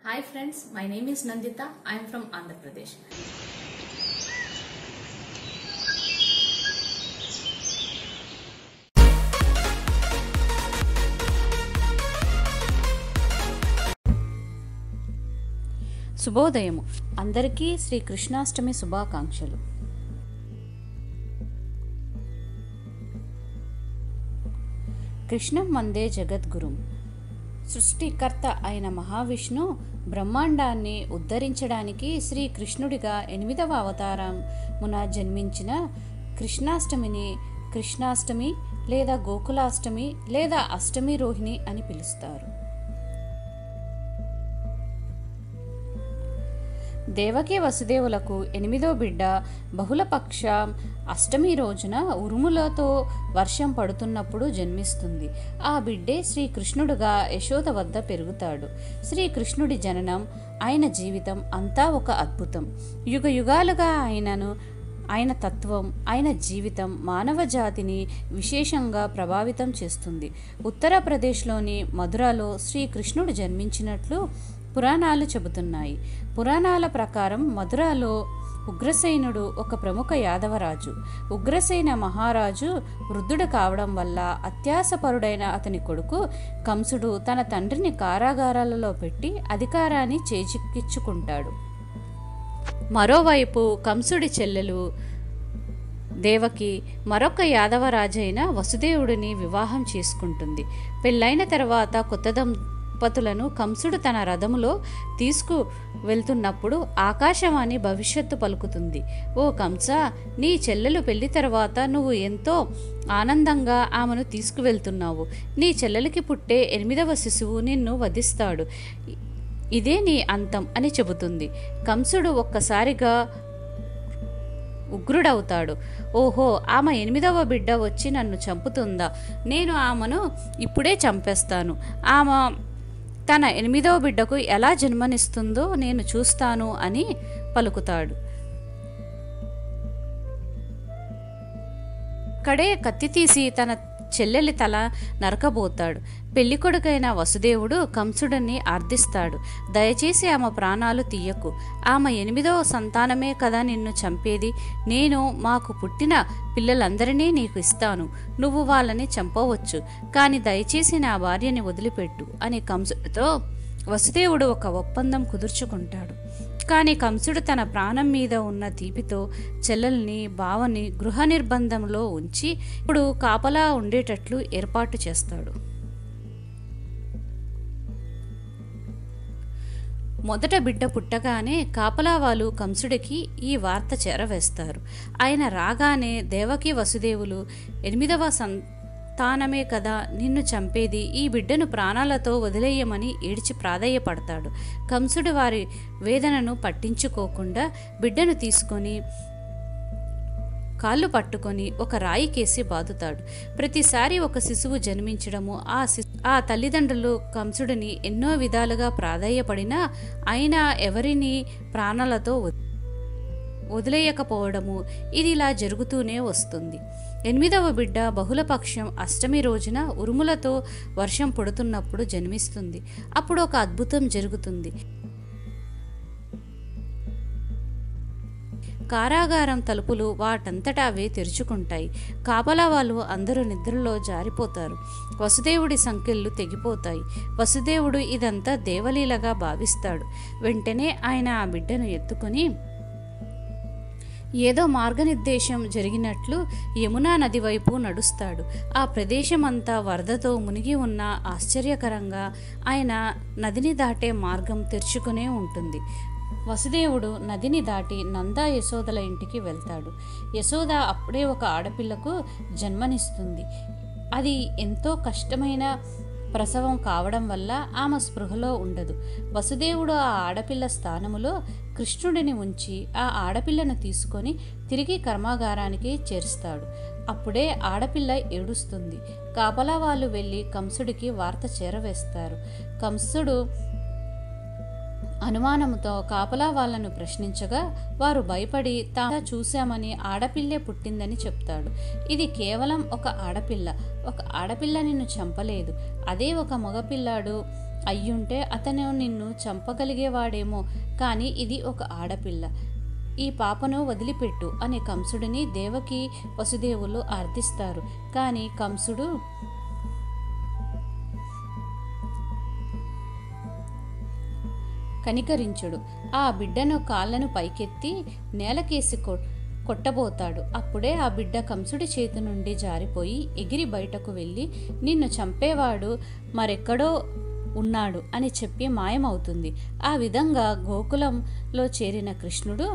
Hi friends, my name is Nandita. I am from Andhra Pradesh. శుభోదయము అందరికీ శ్రీ కృష్ణాష్టమి శుభాకాంక్షలు కృష్ణం వందే జగద్గురుం సృష్టికర్త అయిన మహావిష్ణు బ్రహ్మాండాన్ని ఉద్ధరించడానికి శ్రీకృష్ణుడిగా ఎనిమిదవ అవతారమున జన్మించిన కృష్ణాష్టమిని కృష్ణాష్టమి లేదా గోకులాష్టమి లేదా అష్టమి రోహిణి అని పిలుస్తారు దేవకి వసుదేవులకు ఎనిమిదో బిడ్డ బహుళపక్ష అష్టమి రోజున ఉరుములతో వర్షం పడుతున్నప్పుడు జన్మిస్తుంది ఆ బిడ్డే శ్రీకృష్ణుడుగా యశోద వద్ద పెరుగుతాడు శ్రీకృష్ణుడి జననం ఆయన జీవితం అంతా ఒక అద్భుతం యుగ యుగాలుగా ఆయనను ఆయన తత్వం ఆయన జీవితం మానవ జాతిని విశేషంగా ప్రభావితం చేస్తుంది ఉత్తరప్రదేశ్లోని మధురలో శ్రీకృష్ణుడు జన్మించినట్లు పురాణాలు చెబుతున్నాయి పురాణాల ప్రకారం మధురలో ఉగ్రసేనుడు ఒక ప్రముఖ యాదవరాజు ఉగ్రసేన మహారాజు వృద్ధుడు కావడం వల్ల అత్యాసపరుడైన అతని కొడుకు కంసుడు తన తండ్రిని కారాగారాలలో పెట్టి అధికారాన్ని చేజిక్కించుకుంటాడు మరోవైపు కంసుడి చెల్లెలు దేవకి మరొక యాదవరాజైన వసుదేవుడిని వివాహం చేసుకుంటుంది పెళ్ళైన తర్వాత కొత్త దంపతులను కంసుడు తన రథములో తీసుకు వెళ్తున్నప్పుడు ఆకాశవాణి భవిష్యత్తు పలుకుతుంది ఓ కంస నీ చెల్లెలు పెళ్లి తర్వాత నువ్వు ఎంతో ఆనందంగా ఆమెను తీసుకువెళ్తున్నావు నీ చెల్లెలికి పుట్టే ఎనిమిదవ శిశువు నిన్ను వధిస్తాడు ఇదే నీ అంతం అని చెబుతుంది కంసుడు ఒక్కసారిగా ఉగ్రుడవుతాడు ఓహో ఆమె ఎనిమిదవ బిడ్డ వచ్చి నన్ను చంపుతుందా నేను ఆమెను ఇప్పుడే చంపేస్తాను ఆమె తన ఎనిమిదవ బిడ్డకు ఎలా జన్మనిస్తుందో నేను చూస్తాను అని పలుకుతాడు అక్కడే కత్తి తీసి తన చెల్లెలి తల నరకబోతాడు పెళ్ళికొడుకైన వసుదేవుడు కంసుడిని ఆర్థిస్తాడు దయచేసి ఆమె ప్రాణాలు తీయకు ఆమె ఎనిమిదవ సంతానమే కదా నిన్ను చంపేది నేను మాకు పుట్టిన పిల్లలందరినీ నీకు ఇస్తాను నువ్వు వాళ్ళని చంపవచ్చు కానీ దయచేసి నా భార్యని వదిలిపెట్టు అని కంసుడితో వసుదేవుడు ఒక ఒప్పందం కుదుర్చుకుంటాడు కానీ కంసుడు తన ప్రాణం మీద ఉన్న తీపితో చెల్లెల్ని బావని గృహ నిర్బంధంలో ఉంచి ఇప్పుడు కాపలా ఉండేటట్లు ఏర్పాటు చేస్తాడు మొదట బిడ్డ పుట్టగానే కాపలా వాళ్ళు కంసుడికి ఈ వార్త చేరవేస్తారు ఆయన రాగానే దేవకి వసుదేవులు ఎనిమిదవ సంతానమే కదా నిన్ను చంపేది ఈ బిడ్డను ప్రాణాలతో వదిలేయమని ఏడ్చి ప్రాధేయపడతాడు కంసుడు వారి వేదనను పట్టించుకోకుండా బిడ్డను తీసుకొని కాళ్ళు పట్టుకొని ఒక రాయి కేసి బాదుతాడు ప్రతిసారి ఒక శిశువు జన్మించడము ఆ శి ఆ తల్లిదండ్రులు కంసుడిని ఎన్నో విధాలుగా ప్రాధాయపడినా అయినా ఎవరిని ప్రాణాలతో వదిలేయకపోవడము ఇది ఇలా జరుగుతూనే వస్తుంది ఎనిమిదవ బిడ్డ బహుళపక్షం అష్టమి రోజున ఉరుములతో వర్షం పడుతున్నప్పుడు జన్మిస్తుంది అప్పుడు ఒక అద్భుతం జరుగుతుంది కారాగారం తలుపులు వాటంతటా అవే తెరుచుకుంటాయి కాపలా వాళ్ళు అందరూ నిద్రలో జారిపోతారు వసుదేవుడి సంఖ్యలు తెగిపోతాయి వసుదేవుడు ఇదంతా దేవలీలగా భావిస్తాడు వెంటనే ఆయన ఆ బిడ్డను ఎత్తుకొని ఏదో మార్గనిర్దేశం జరిగినట్లు యమునా నది వైపు నడుస్తాడు ఆ ప్రదేశం అంతా వరదతో మునిగి ఉన్న ఆశ్చర్యకరంగా ఆయన నదిని దాటే మార్గం తెరుచుకునే ఉంటుంది వసుదేవుడు నదిని దాటి నందా యశోదల ఇంటికి వెళ్తాడు యశోద అప్పుడే ఒక ఆడపిల్లకు జన్మనిస్తుంది అది ఎంతో కష్టమైన ప్రసవం కావడం వల్ల ఆమె స్పృహలో ఉండదు వసుదేవుడు ఆ ఆడపిల్ల స్థానములో కృష్ణుడిని ఉంచి ఆ ఆడపిల్లను తీసుకొని తిరిగి కర్మాగారానికి చేరుస్తాడు అప్పుడే ఆడపిల్ల ఏడుస్తుంది కాపలా వాళ్ళు వెళ్ళి కంసుడికి వార్త చేరవేస్తారు కంసుడు అనుమానంతో కాపలా వాళ్లను ప్రశ్నించగా వారు భయపడి తాము చూశామని ఆడపిల్లే పుట్టిందని చెప్తాడు ఇది కేవలం ఒక ఆడపిల్ల ఒక ఆడపిల్ల నిన్ను చంపలేదు అదే ఒక మగపిల్లాడు అయ్యుంటే అతను నిన్ను చంపగలిగేవాడేమో కానీ ఇది ఒక ఆడపిల్ల ఈ పాపను వదిలిపెట్టు అని కంసుడిని దేవకి వసుదేవులు అర్థిస్తారు కానీ కంసుడు కనికరించుడు ఆ బిడ్డను కాళ్ళను పైకెత్తి నేలకేసి కొ కొట్టబోతాడు అప్పుడే ఆ బిడ్డ కంసుడి చేతి నుండి జారిపోయి ఎగిరి బయటకు వెళ్ళి నిన్ను చంపేవాడు మరెక్కడో ఉన్నాడు అని చెప్పి మాయమవుతుంది ఆ విధంగా గోకులంలో చేరిన కృష్ణుడు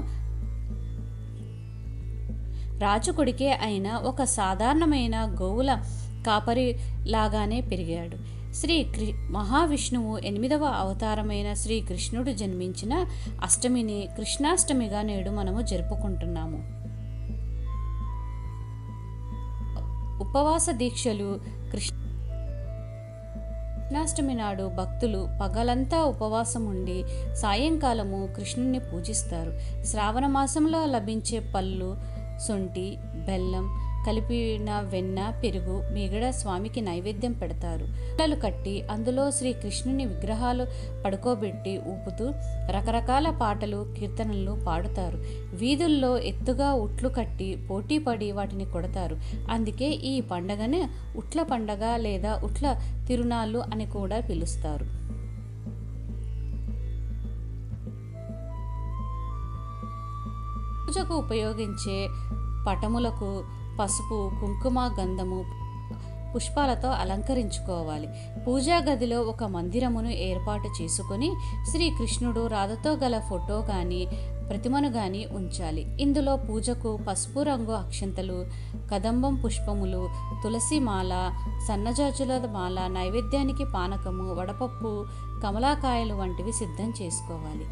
రాజుకుడికే అయిన ఒక సాధారణమైన గోవుల కాపరిలాగానే పెరిగాడు శ్రీ కృ మహావిష్ణువు ఎనిమిదవ అవతారమైన శ్రీకృష్ణుడు జన్మించిన అష్టమిని కృష్ణాష్టమిగా నేడు మనము జరుపుకుంటున్నాము ఉపవాస దీక్షలు కృష్ణ కృష్ణాష్టమి నాడు భక్తులు పగలంతా ఉపవాసం ఉండి సాయంకాలము కృష్ణుని పూజిస్తారు శ్రావణ మాసంలో లభించే పళ్ళు సొంటి బెల్లం కలిపిన వెన్న పెరుగు మిగడ స్వామికి నైవేద్యం పెడతారు పిల్లలు కట్టి అందులో శ్రీ కృష్ణుని విగ్రహాలు పడుకోబెట్టి ఊపుతూ రకరకాల పాటలు కీర్తనలు పాడుతారు వీధుల్లో ఎత్తుగా ఉట్లు కట్టి పోటీ పడి వాటిని కొడతారు అందుకే ఈ పండగను ఉట్ల పండగ లేదా ఉట్ల తిరునాళ్ళు అని కూడా పిలుస్తారు పూజకు ఉపయోగించే పటములకు పసుపు కుంకుమ గంధము పుష్పాలతో అలంకరించుకోవాలి పూజా గదిలో ఒక మందిరమును ఏర్పాటు చేసుకొని శ్రీకృష్ణుడు రాధతో గల ఫోటో కానీ ప్రతిమను కానీ ఉంచాలి ఇందులో పూజకు పసుపు రంగు అక్షంతలు కదంబం పుష్పములు తులసి మాల సన్నజాజుల మాల నైవేద్యానికి పానకము వడపప్పు కమలాకాయలు వంటివి సిద్ధం చేసుకోవాలి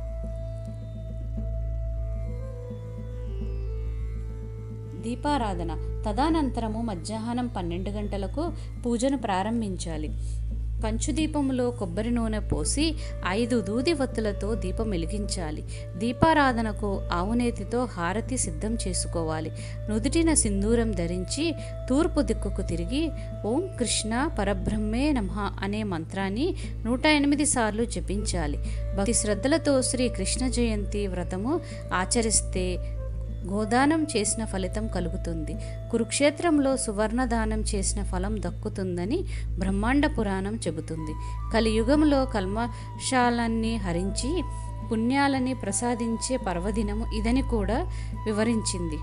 దీపారాధన తదనంతరము మధ్యాహ్నం పన్నెండు గంటలకు పూజను ప్రారంభించాలి పంచుదీపములో కొబ్బరి నూనె పోసి ఐదు దూది వత్తులతో దీపం వెలిగించాలి దీపారాధనకు ఆవునేతితో హారతి సిద్ధం చేసుకోవాలి నుదుటిన సింధూరం ధరించి తూర్పు దిక్కుకు తిరిగి ఓం కృష్ణ పరబ్రహ్మే నమః అనే మంత్రాన్ని నూట ఎనిమిది సార్లు జపించాలి భక్తి శ్రద్ధలతో శ్రీ కృష్ణ జయంతి వ్రతము ఆచరిస్తే గోదానం చేసిన ఫలితం కలుగుతుంది కురుక్షేత్రంలో సువర్ణదానం చేసిన ఫలం దక్కుతుందని బ్రహ్మాండ పురాణం చెబుతుంది కలియుగంలో కల్మశాలన్నీ హరించి పుణ్యాలని ప్రసాదించే పర్వదినము ఇదని కూడా వివరించింది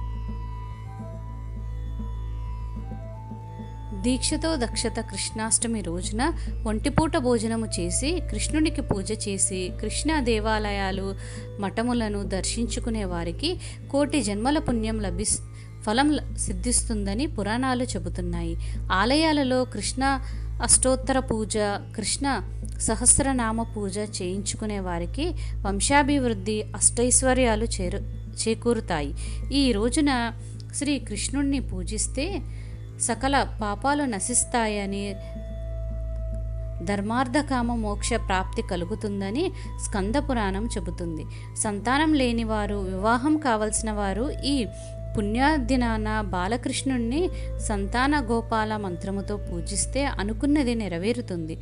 దీక్షతో దక్షత కృష్ణాష్టమి రోజున ఒంటిపూట భోజనము చేసి కృష్ణునికి పూజ చేసి కృష్ణ దేవాలయాలు మఠములను దర్శించుకునే వారికి కోటి జన్మల పుణ్యం లభిస్ ఫలం ల- సిద్ధిస్తుందని పురాణాలు చెబుతున్నాయి ఆలయాలలో కృష్ణ అష్టోత్తర పూజ కృష్ణ సహస్రనామ పూజ చేయించుకునే వారికి వంశాభివృద్ధి అష్టైశ్వర్యాలు చేరు చేకూరుతాయి ఈ రోజున శ్రీ కృష్ణుణ్ణి పూజిస్తే సకల పాపాలు నశిస్తాయని ధర్మార్థకామ మోక్ష ప్రాప్తి కలుగుతుందని స్కంద పురాణం చెబుతుంది సంతానం లేని వారు వివాహం కావలసిన వారు ఈ పుణ్యదినాన బాలకృష్ణుణ్ణి సంతాన గోపాల మంత్రముతో పూజిస్తే అనుకున్నది నెరవేరుతుంది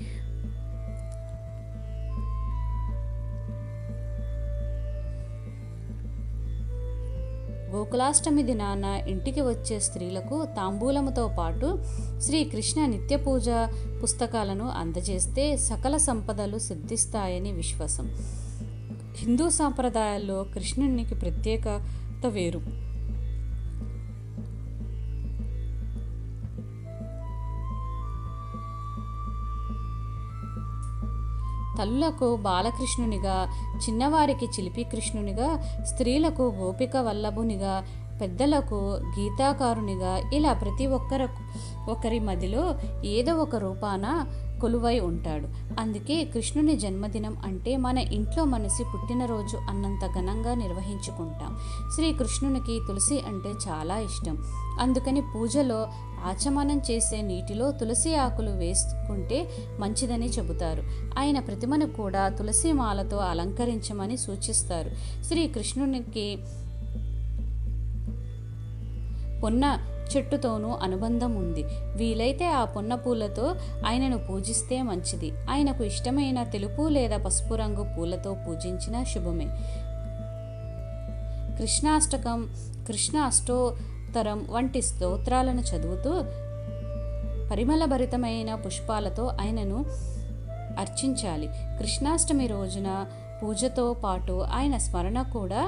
గోకులాష్టమి దినాన ఇంటికి వచ్చే స్త్రీలకు తాంబూలముతో పాటు శ్రీకృష్ణ నిత్య పూజ పుస్తకాలను అందజేస్తే సకల సంపదలు సిద్ధిస్తాయని విశ్వాసం హిందూ సాంప్రదాయాల్లో కృష్ణునికి ప్రత్యేకత వేరు తల్లులకు బాలకృష్ణునిగా చిన్నవారికి చిలిపి కృష్ణునిగా స్త్రీలకు గోపిక వల్లభునిగా పెద్దలకు గీతాకారునిగా ఇలా ప్రతి ఒక్కరు ఒకరి మదిలో ఏదో ఒక రూపాన కొలువై ఉంటాడు అందుకే కృష్ణుని జన్మదినం అంటే మన ఇంట్లో మనసి పుట్టినరోజు అన్నంత ఘనంగా నిర్వహించుకుంటాం శ్రీకృష్ణునికి తులసి అంటే చాలా ఇష్టం అందుకని పూజలో ఆచమనం చేసే నీటిలో తులసి ఆకులు వేసుకుంటే మంచిదని చెబుతారు ఆయన ప్రతిమను కూడా తులసి మాలతో అలంకరించమని సూచిస్తారు శ్రీకృష్ణునికి పొన్న చెట్టుతోనూ అనుబంధం ఉంది వీలైతే ఆ పొన్న పూలతో ఆయనను పూజిస్తే మంచిది ఆయనకు ఇష్టమైన తెలుపు లేదా పసుపు రంగు పూలతో పూజించిన శుభమే కృష్ణాష్టకం కృష్ణ అష్టోత్తరం వంటి స్తోత్రాలను చదువుతూ పరిమళభరితమైన పుష్పాలతో ఆయనను అర్చించాలి కృష్ణాష్టమి రోజున పూజతో పాటు ఆయన స్మరణ కూడా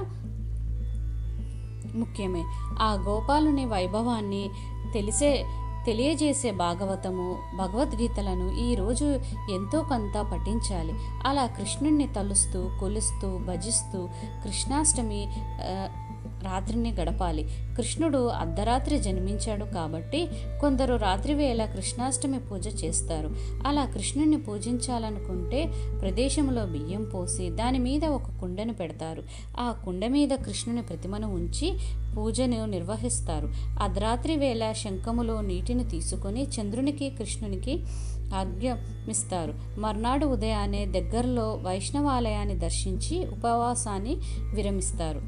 ముఖ్యమే ఆ గోపాలుని వైభవాన్ని తెలిసే తెలియజేసే భాగవతము భగవద్గీతలను ఈరోజు ఎంతో కొంత పఠించాలి అలా కృష్ణుణ్ణి తలుస్తూ కొలుస్తూ భజిస్తూ కృష్ణాష్టమి ఆ, రాత్రిని గడపాలి కృష్ణుడు అర్ధరాత్రి జన్మించాడు కాబట్టి కొందరు రాత్రివేళ కృష్ణాష్టమి పూజ చేస్తారు అలా కృష్ణుణ్ణి పూజించాలనుకుంటే ప్రదేశంలో బియ్యం పోసి దాని మీద ఒక కుండను పెడతారు ఆ కుండ మీద కృష్ణుని ప్రతిమను ఉంచి పూజను నిర్వహిస్తారు అర్ధరాత్రి వేళ శంఖములో నీటిని తీసుకొని చంద్రునికి కృష్ణునికి ఆజ్ఞమిస్తారు మర్నాడు ఉదయాన్నే దగ్గరలో వైష్ణవాలయాన్ని దర్శించి ఉపవాసాన్ని విరమిస్తారు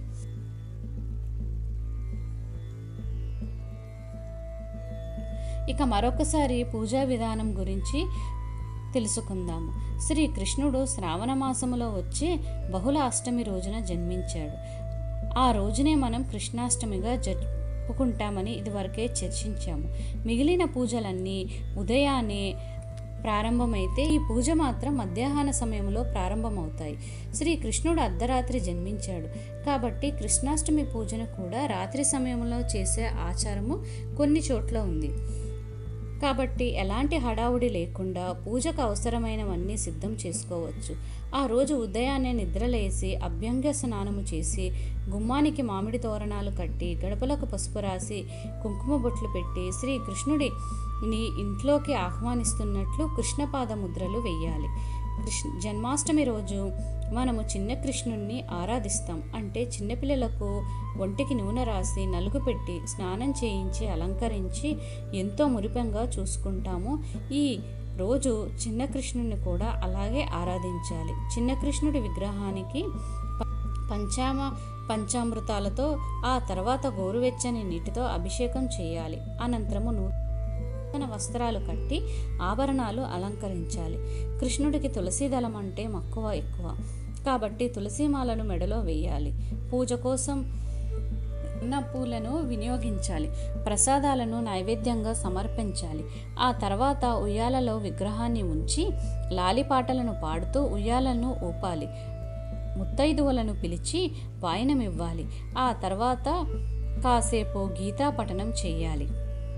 ఇక మరొకసారి పూజా విధానం గురించి తెలుసుకుందాము శ్రీ కృష్ణుడు శ్రావణ మాసములో వచ్చే బహుళ అష్టమి రోజున జన్మించాడు ఆ రోజునే మనం కృష్ణాష్టమిగా జరుపుకుంటామని ఇదివరకే చర్చించాము మిగిలిన పూజలన్నీ ఉదయాన్నే ప్రారంభమైతే ఈ పూజ మాత్రం మధ్యాహ్న సమయంలో ప్రారంభమవుతాయి శ్రీ కృష్ణుడు అర్ధరాత్రి జన్మించాడు కాబట్టి కృష్ణాష్టమి పూజను కూడా రాత్రి సమయంలో చేసే ఆచారము కొన్ని చోట్ల ఉంది కాబట్టి ఎలాంటి హడావుడి లేకుండా పూజకు అవసరమైనవన్నీ సిద్ధం చేసుకోవచ్చు ఆ రోజు ఉదయాన్నే నిద్రలేసి అభ్యంగ స్నానము చేసి గుమ్మానికి మామిడి తోరణాలు కట్టి గడపలకు పసుపు రాసి కుంకుమ బొట్లు పెట్టి శ్రీ కృష్ణుడి ని ఇంట్లోకి ఆహ్వానిస్తున్నట్లు కృష్ణపాద ముద్రలు వెయ్యాలి కృష్ణ జన్మాష్టమి రోజు మనము చిన్న కృష్ణుణ్ణి ఆరాధిస్తాం అంటే చిన్నపిల్లలకు ఒంటికి నూనె రాసి నలుగు పెట్టి స్నానం చేయించి అలంకరించి ఎంతో మురిపెంగా చూసుకుంటాము ఈ రోజు చిన్న కృష్ణుని కూడా అలాగే ఆరాధించాలి చిన్న కృష్ణుడి విగ్రహానికి ప- పంచామ పంచామృతాలతో ఆ తర్వాత గోరువెచ్చని నీటితో అభిషేకం చేయాలి అనంతరము నూతన వస్త్రాలు కట్టి ఆభరణాలు అలంకరించాలి కృష్ణుడికి తులసి దళం అంటే మక్కువ ఎక్కువ కాబట్టి తులసిమాలను మెడలో వేయాలి పూజ కోసం ఉన్న పూలను వినియోగించాలి ప్రసాదాలను నైవేద్యంగా సమర్పించాలి ఆ తర్వాత ఉయ్యాలలో విగ్రహాన్ని ఉంచి లాలిపాటలను పాడుతూ ఉయ్యాలను ఊపాలి ముత్తైదువులను పిలిచి వాయనమివ్వాలి ఆ తర్వాత కాసేపు గీతా పఠనం చేయాలి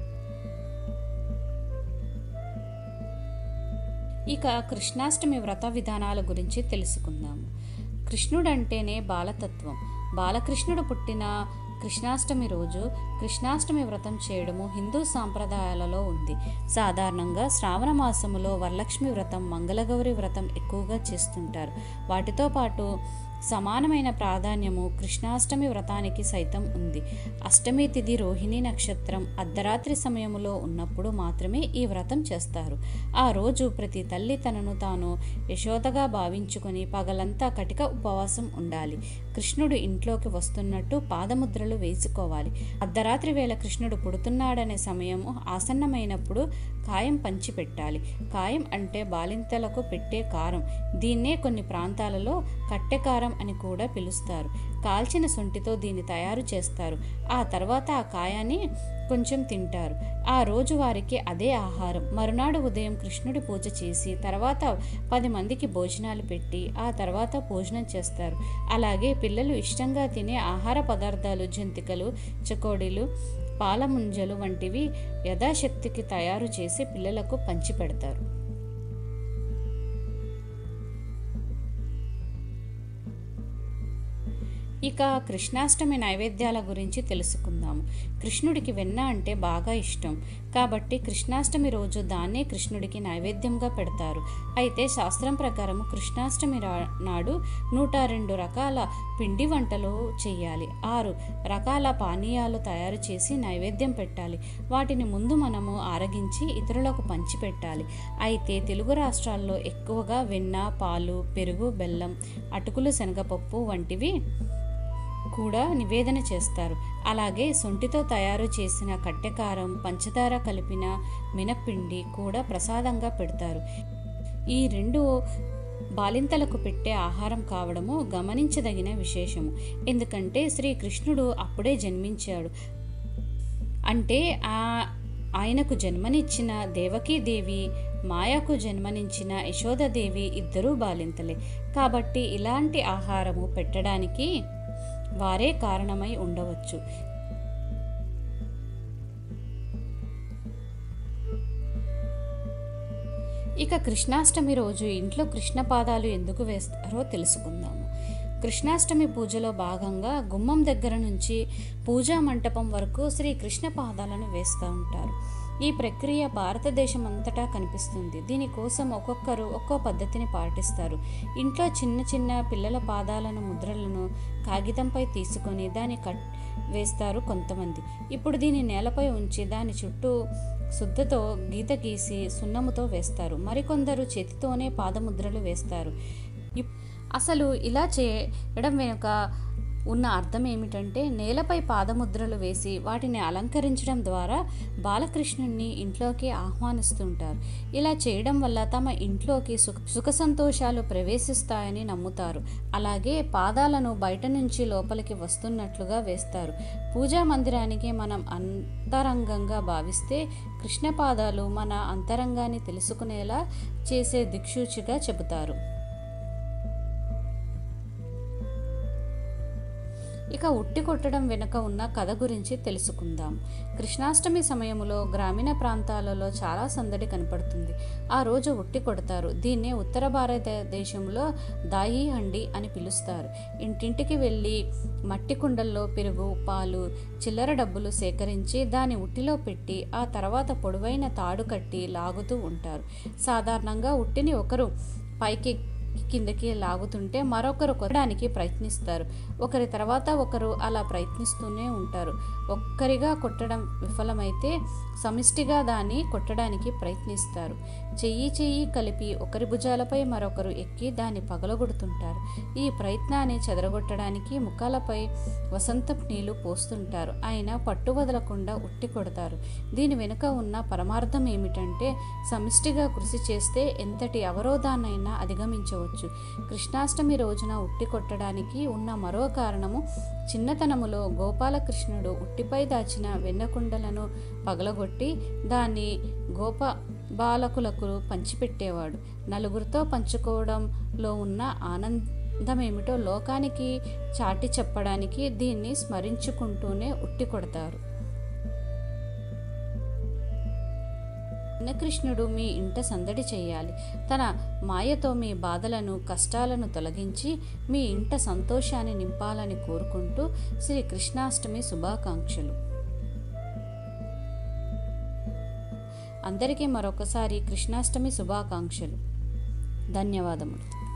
ఇక కృష్ణాష్టమి వ్రత విధానాల గురించి తెలుసుకుందాము కృష్ణుడంటేనే బాలతత్వం బాలకృష్ణుడు పుట్టిన కృష్ణాష్టమి రోజు కృష్ణాష్టమి వ్రతం చేయడము హిందూ సాంప్రదాయాలలో ఉంది సాధారణంగా శ్రావణ మాసములో వరలక్ష్మి వ్రతం మంగళగౌరి వ్రతం ఎక్కువగా చేస్తుంటారు వాటితో పాటు సమానమైన ప్రాధాన్యము కృష్ణాష్టమి వ్రతానికి సైతం ఉంది అష్టమి తిథి రోహిణి నక్షత్రం అర్ధరాత్రి సమయంలో ఉన్నప్పుడు మాత్రమే ఈ వ్రతం చేస్తారు ఆ రోజు ప్రతి తల్లి తనను తాను యశోదగా భావించుకొని పగలంతా కటిక ఉపవాసం ఉండాలి కృష్ణుడు ఇంట్లోకి వస్తున్నట్టు పాదముద్రలు వేసుకోవాలి అర్ధరాత్రి వేళ కృష్ణుడు పుడుతున్నాడనే సమయము ఆసన్నమైనప్పుడు కాయం పంచిపెట్టాలి కాయం అంటే బాలింతలకు పెట్టే కారం దీన్నే కొన్ని ప్రాంతాలలో కట్టెకారం అని కూడా పిలుస్తారు కాల్చిన సొంటితో దీన్ని తయారు చేస్తారు ఆ తర్వాత ఆ కాయాన్ని కొంచెం తింటారు ఆ రోజు వారికి అదే ఆహారం మరునాడు ఉదయం కృష్ణుడి పూజ చేసి తర్వాత పది మందికి భోజనాలు పెట్టి ఆ తర్వాత భోజనం చేస్తారు అలాగే పిల్లలు ఇష్టంగా తినే ఆహార పదార్థాలు జంతికలు చకోడీలు పాల ముంజలు వంటివి యథాశక్తికి తయారు చేసి పిల్లలకు పంచిపెడతారు ఇక కృష్ణాష్టమి నైవేద్యాల గురించి తెలుసుకుందాము కృష్ణుడికి వెన్న అంటే బాగా ఇష్టం కాబట్టి కృష్ణాష్టమి రోజు దాన్నే కృష్ణుడికి నైవేద్యంగా పెడతారు అయితే శాస్త్రం ప్రకారం కృష్ణాష్టమి రా- నాడు నూట రెండు రకాల పిండి వంటలు చేయాలి ఆరు రకాల పానీయాలు తయారు చేసి నైవేద్యం పెట్టాలి వాటిని ముందు మనము ఆరగించి ఇతరులకు పంచిపెట్టాలి అయితే తెలుగు రాష్ట్రాల్లో ఎక్కువగా వెన్న పాలు పెరుగు బెల్లం అటుకులు శనగపప్పు వంటివి కూడా నివేదన చేస్తారు అలాగే సొంటితో తయారు చేసిన కట్టెకారం పంచదార కలిపిన మినపిండి కూడా ప్రసాదంగా పెడతారు ఈ రెండు బాలింతలకు పెట్టే ఆహారం కావడము గమనించదగిన విశేషము ఎందుకంటే శ్రీకృష్ణుడు అప్పుడే జన్మించాడు అంటే ఆ ఆయనకు జన్మనిచ్చిన దేవకీదేవి మాయకు జన్మనించిన యశోదాదేవి ఇద్దరూ బాలింతలే కాబట్టి ఇలాంటి ఆహారము పెట్టడానికి వారే కారణమై ఉండవచ్చు ఇక కృష్ణాష్టమి రోజు ఇంట్లో కృష్ణ పాదాలు ఎందుకు వేస్తారో తెలుసుకుందాము కృష్ణాష్టమి పూజలో భాగంగా గుమ్మం దగ్గర నుంచి పూజా మంటపం వరకు శ్రీ కృష్ణ పాదాలను వేస్తూ ఉంటారు ఈ ప్రక్రియ భారతదేశం అంతటా కనిపిస్తుంది దీనికోసం ఒక్కొక్కరు ఒక్కో పద్ధతిని పాటిస్తారు ఇంట్లో చిన్న చిన్న పిల్లల పాదాలను ముద్రలను కాగితంపై తీసుకొని దాన్ని కట్ వేస్తారు కొంతమంది ఇప్పుడు దీన్ని నేలపై ఉంచి దాని చుట్టూ శుద్ధతో గీత గీసి సున్నముతో వేస్తారు మరికొందరు చేతితోనే పాదముద్రలు వేస్తారు ఇప్- అసలు ఇలా చేయడం వెనుక ఉన్న అర్థం ఏమిటంటే నేలపై పాదముద్రలు వేసి వాటిని అలంకరించడం ద్వారా బాలకృష్ణుణ్ణి ఇంట్లోకి ఆహ్వానిస్తుంటారు ఇలా చేయడం వల్ల తమ ఇంట్లోకి సుఖ సుఖ సంతోషాలు ప్రవేశిస్తాయని నమ్ముతారు అలాగే పాదాలను బయట నుంచి లోపలికి వస్తున్నట్లుగా వేస్తారు పూజా మందిరానికి మనం అంతరంగంగా భావిస్తే కృష్ణ పాదాలు మన అంతరంగాన్ని తెలుసుకునేలా చేసే దిక్సూచిగా చెబుతారు ఇక ఉట్టి కొట్టడం వెనుక ఉన్న కథ గురించి తెలుసుకుందాం కృష్ణాష్టమి సమయంలో గ్రామీణ ప్రాంతాలలో చాలా సందడి కనపడుతుంది ఆ రోజు ఉట్టి కొడతారు దీన్నే ఉత్తర భారతదేశంలో దాయి హండి అని పిలుస్తారు ఇంటింటికి వెళ్ళి మట్టి కుండల్లో పెరుగు పాలు చిల్లర డబ్బులు సేకరించి దాని ఉట్టిలో పెట్టి ఆ తర్వాత పొడవైన తాడు కట్టి లాగుతూ ఉంటారు సాధారణంగా ఉట్టిని ఒకరు పైకి కిందకి లాగుతుంటే మరొకరు కొట్టడానికి ప్రయత్నిస్తారు ఒకరి తర్వాత ఒకరు అలా ప్రయత్నిస్తూనే ఉంటారు ఒక్కరిగా కొట్టడం విఫలమైతే సమిష్టిగా దాన్ని కొట్టడానికి ప్రయత్నిస్తారు చెయ్యి చెయ్యి కలిపి ఒకరి భుజాలపై మరొకరు ఎక్కి దాన్ని పగలగొడుతుంటారు ఈ ప్రయత్నాన్ని చెదరగొట్టడానికి ముఖాలపై వసంతపు నీళ్లు పోస్తుంటారు ఆయన పట్టు వదలకుండా ఉట్టి కొడతారు దీని వెనుక ఉన్న పరమార్థం ఏమిటంటే సమిష్టిగా కృషి చేస్తే ఎంతటి అవరోధాన్నైనా అధిగమించవచ్చు కృష్ణాష్టమి రోజున ఉట్టి కొట్టడానికి ఉన్న మరో కారణము చిన్నతనములో గోపాలకృష్ణుడు ఉట్టిపై దాచిన వెన్నకుండలను పగలగొట్టి దాన్ని గోప బాలకులకు పంచిపెట్టేవాడు నలుగురితో పంచుకోవడంలో ఉన్న ఆనందమేమిటో లోకానికి చాటి చెప్పడానికి దీన్ని స్మరించుకుంటూనే ఉట్టి కొడతారు కృష్ణుడు మీ ఇంట సందడి చేయాలి తన మాయతో మీ బాధలను కష్టాలను తొలగించి మీ ఇంట సంతోషాన్ని నింపాలని కోరుకుంటూ శ్రీ కృష్ణాష్టమి శుభాకాంక్షలు అందరికీ మరొకసారి కృష్ణాష్టమి శుభాకాంక్షలు ధన్యవాదములు